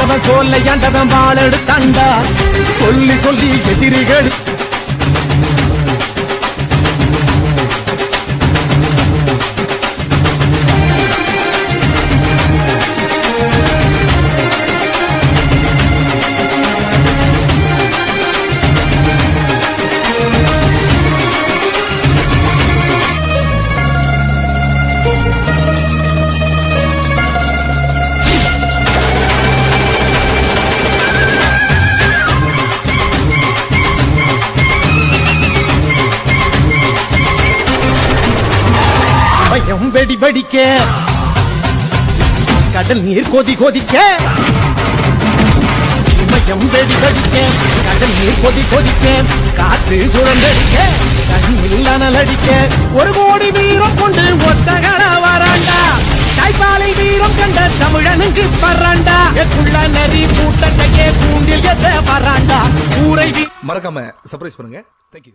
வந்தவன் சோல்லை ஆண்டவன் வாழ எடுத்தாண்டா சொல்லி சொல்லி எதிரிகள் பயம் வெடி வெடிக்க கடல் நீர் கொதி கொதிக்க இமயம் வெடி வெடிக்க கடல் நீர் கொதி கொதிக்க காற்று சுழந்தடிக்க கண்ணில் அனல் அடிக்க ஒரு கோடி வீரம் கொண்டு ஒத்தகட வராண்டா தாய்ப்பாலை வீரம் கண்ட தமிழனுக்கு பறாண்டா எக்குள்ள நரி கூட்டத்தையே கூண்டில் எத்த வராண்டா ஊரை வீ மறக்காம சர்ப்ரைஸ் பண்ணுங்க தேங்க்யூ